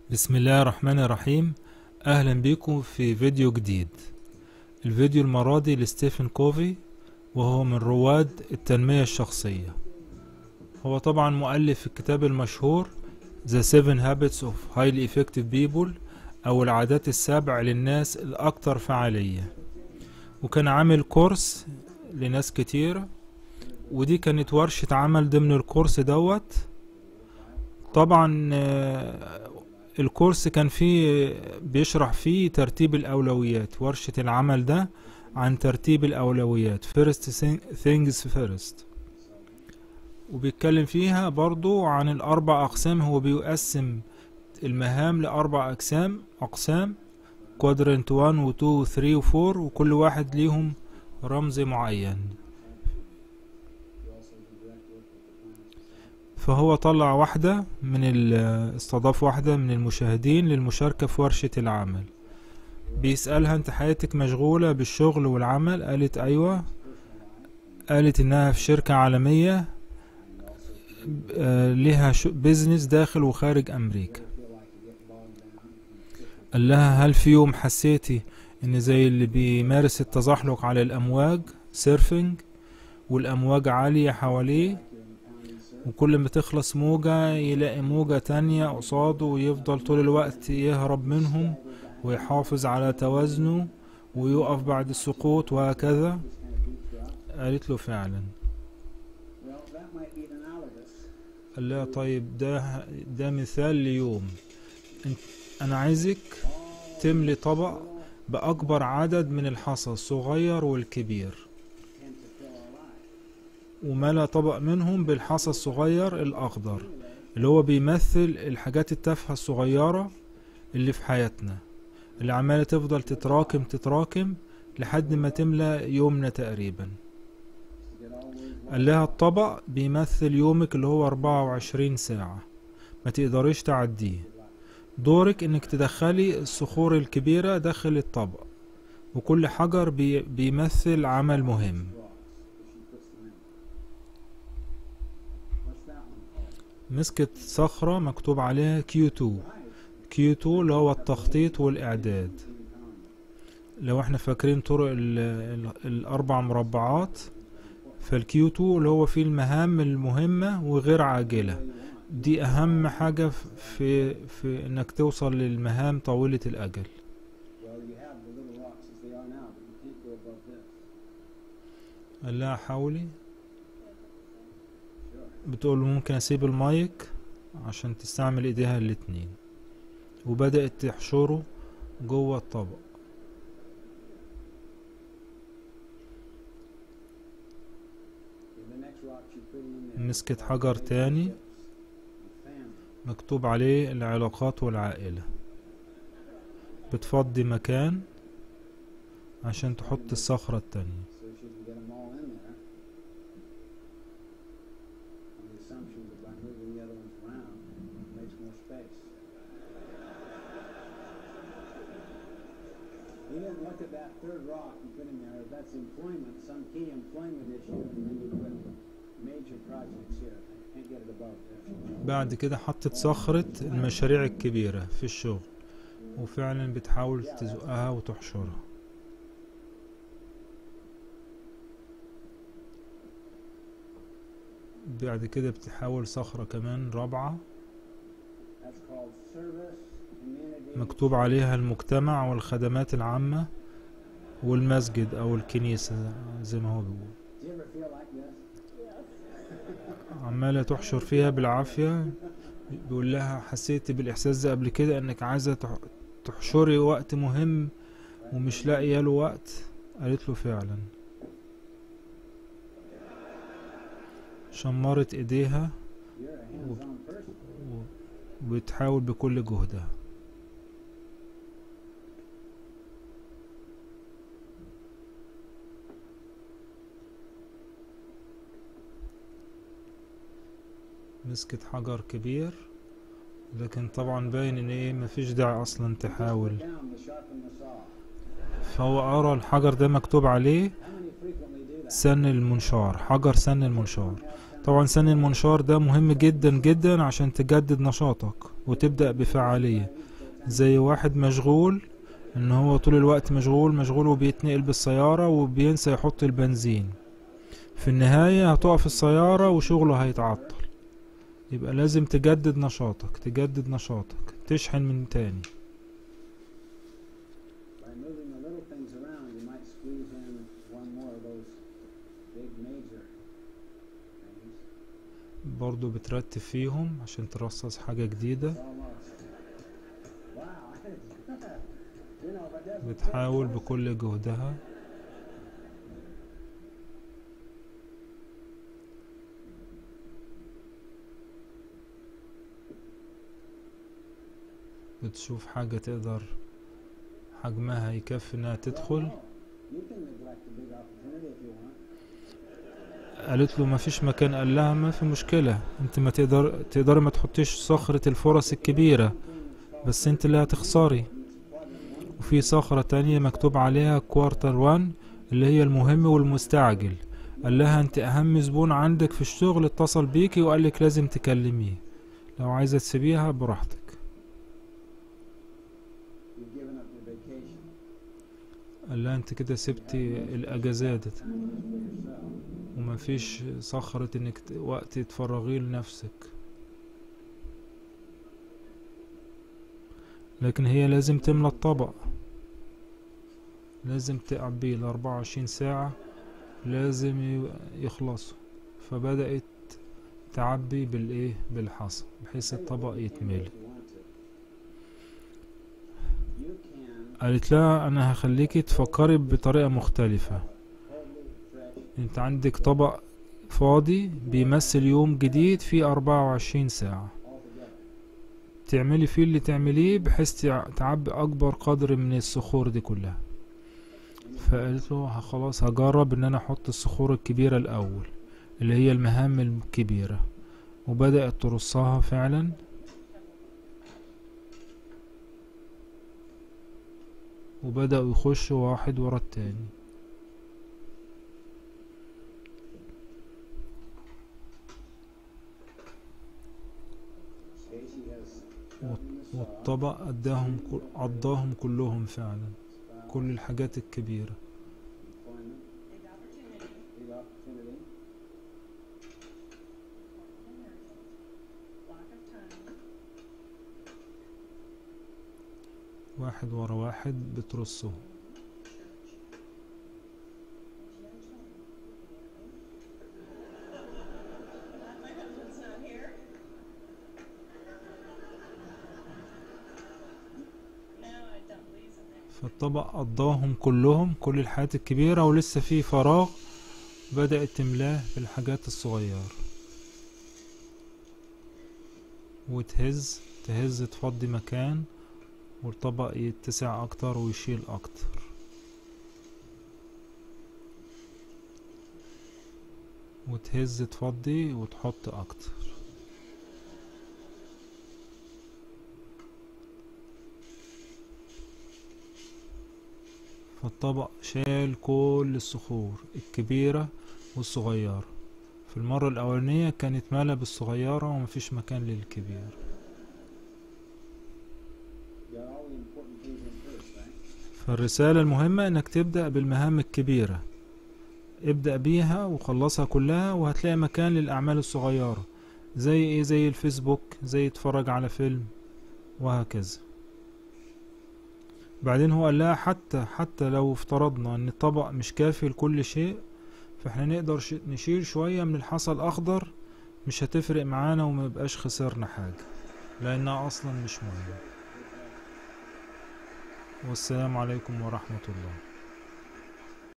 بسم الله الرحمن الرحيم اهلا بكم في فيديو جديد الفيديو المرة دي لستيفن كوفي وهو من رواد التنمية الشخصية هو طبعا مؤلف الكتاب المشهور The Seven Habits of Highly Effective People او العادات السبع للناس الاكثر فعالية وكان عامل كورس لناس كتيرة ودي كانت ورشة عمل ضمن الكورس دوت طبعا آه، الكورس كان فيه بيشرح فيه ترتيب الأولويات ورشة العمل ده عن ترتيب الأولويات first things first وبيتكلم فيها برضو عن الأربع أقسام هو بيقسم المهام لأربع أقسام أقسام quadrant 1 و 2 و 3 و 4 وكل واحد ليهم رمز معين فهو طلع واحدة من ال- استضاف واحدة من المشاهدين للمشاركة في ورشة العمل بيسألها انت حياتك مشغولة بالشغل والعمل قالت ايوه قالت انها في شركة عالمية آه، لها شو- بيزنس داخل وخارج امريكا قال لها هل في يوم حسيتي ان زي اللي بيمارس التزحلق على الامواج سيرفنج والامواج عالية حواليه وكل ما تخلص موجة يلاقي موجة تانية قصاده ويفضل طول الوقت يهرب منهم ويحافظ على توازنه ويقف بعد السقوط وهكذا قالت له فعلا Well, that might be an analogous. قال لها طيب ده ده مثال ليوم انت انا عايزك تملي طبق بأكبر عدد من الحصى الصغير والكبير tend to fill our lives. وملا طبق منهم بالحصى الصغير الأخضر اللي هو بيمثل الحاجات التافهة الصغيرة اللي في حياتنا اللي عمالة تفضل تتراكم تتراكم لحد ما تملى يومنا تقريبا To get always قال لها الطبق بيمثل يومك اللي هو 24 ساعة ما تقدريش تعديه دورك انك تدخلي الصخور الكبيرة داخل الطبق وكل حجر بي بيمثل عمل مهم What's that one called? مسكت صخرة مكتوب عليها Q2 Q2 اللي هو التخطيط والإعداد لو احنا فاكرين طرق ال ال الأربع مربعات فالكيو 2 اللي هو فيه المهام المهمة وغير عاجلة دي أهم حاجة في في إنك توصل للمهام طويلة الأجل Well, you have the little rocks as they are now, but you can't go above this. قال لها حاولي Sure. بتقول له ممكن أسيب المايك عشان تستعمل إيديها الاتنين وبدأت تحشره جوه الطبق And the next rocks you put in there. مسكت حجر تاني Family. مكتوب عليه العلاقات والعائلة بتفضي مكان عشان تحط الصخرة التانية So she can get them all in there. On the assumption that by moving the other ones around, it makes more space. You didn't look at that third rock you put in there, that's employment, some key employment issue, and then you put major projects here. Can't get it above there. بعد كده حطت صخرة المشاريع الكبيرة في الشغل وفعلا بتحاول تزقها وتحشرها بعد كده بتحاول صخرة كمان رابعة That's called service, community. مكتوب عليها المجتمع والخدمات العامة والمسجد أو الكنيسة زي ما هو بيقول Do you ever feel like this? عمالة تحشر فيها بالعافية بيقول لها حسيت بالإحساس ده قبل كده إنك عايزة تح- تحشري وقت مهم ومش لاقية له وقت قالت له فعلا شمرت إيديها You're a hands-on person. و- وبتحاول بكل جهدها مسكت حجر كبير لكن طبعا باين ان ايه مفيش داعي اصلا تحاول Down to sharpen the saw. فهو قرا الحجر ده مكتوب عليه How many frequently do that? سن المنشار حجر سن المنشار طبعا سن المنشار ده مهم جدا جدا عشان تجدد نشاطك وتبدأ بفعالية زي واحد مشغول ان هو طول الوقت مشغول مشغول وبيتنقل بالسيارة وبينسى يحط البنزين في النهاية هتقف السيارة وشغله هيتعطل يبقى لازم تجدد نشاطك تجدد نشاطك تشحن من تاني By moving the little things around, you might squeeze in one more of those big major things. برضو بترتب فيهم عشان ترصص حاجة جديدة Almost. Wow. you know, if it doesn't fit, بتحاول that's- بكل جهدها بتشوف حاجة تقدر حجمها يكفي انها تدخل You can neglect a big opportunity if you want. قالت له ما فيش مكان قال لها ما في مشكلة انت ما تقدر تقدري ما تحطيش صخرة الفرص الكبيرة بس انت اللي هتخسري وفي صخرة تانية مكتوب عليها كوارتر وان اللي هي المهم والمستعجل قال لها انت اهم زبون عندك في الشغل اتصل بيكي وقال لك لازم تكلميه لو عايزة تسيبيها براحتك You've given up your vacation. قال لها انت كده سبتي الاجازات for yourself. ومفيش صخرة انك ت- وقت تفرغيه لنفسك لكن هي لازم تملى الطبق لازم تعبيه الأربعة وعشرين ساعة لازم ي- يخلصوا فبدأت تعبي بالإيه بالحصى بحيث الطبق يتملي If you want to. You can قالت لها أنا هخليكي تفكري بطريقة مختلفة totally fresh انت عندك طبق فاضي بيمثل يوم جديد فيه أربعة وعشرين ساعة altogether. تعملي فيه اللي تعمليه بحيث تع- تعبي أكبر قدر من الصخور دي كلها فقالت له ه- خلاص هجرب إن أنا أحط الصخور الكبيرة الأول اللي هي المهام الكبيرة وبدأت ترصها فعلا وبدأوا يخشوا واحد ورا التاني Casey has وط- sharpened the saw. والطبق أداهم كل- عضاهم كلهم فعلا Found كل الحاجات الكبيرة employment, Big opportunity. big opportunity. Lack of time. واحد ورا واحد بترصهم My husband's not here. No, I don't believe in that. فالطبق قضاهم كلهم كل الحاجات الكبيرة ولسه في فراغ بدأت تملاه بالحاجات الصغيرة وتهز تهز تفضي مكان والطبق يتسع أكتر ويشيل أكتر وتهز تفضي وتحط أكتر فالطبق شال كل الصخور الكبيرة والصغيرة في المرة الأولانية كانت مالة بالصغيرة ومفيش مكان للكبير Got all the important things in first, right? فالرسالة المهمة انك تبدأ بالمهام الكبيرة ابدأ بيها وخلصها كلها وهتلاقي مكان للأعمال الصغيرة زي ايه زي الفيسبوك زي تتفرج على فيلم وهكذا بعدين هو قال لها حتى حتى لو افترضنا ان الطبق مش كافي لكل شيء فاحنا نقدر ش- نشيل شوية من الحصى الأخضر مش هتفرق معانا وما يبقاش خسرنا حاجة لأنها أصلا مش مهمة والسلام عليكم ورحمة الله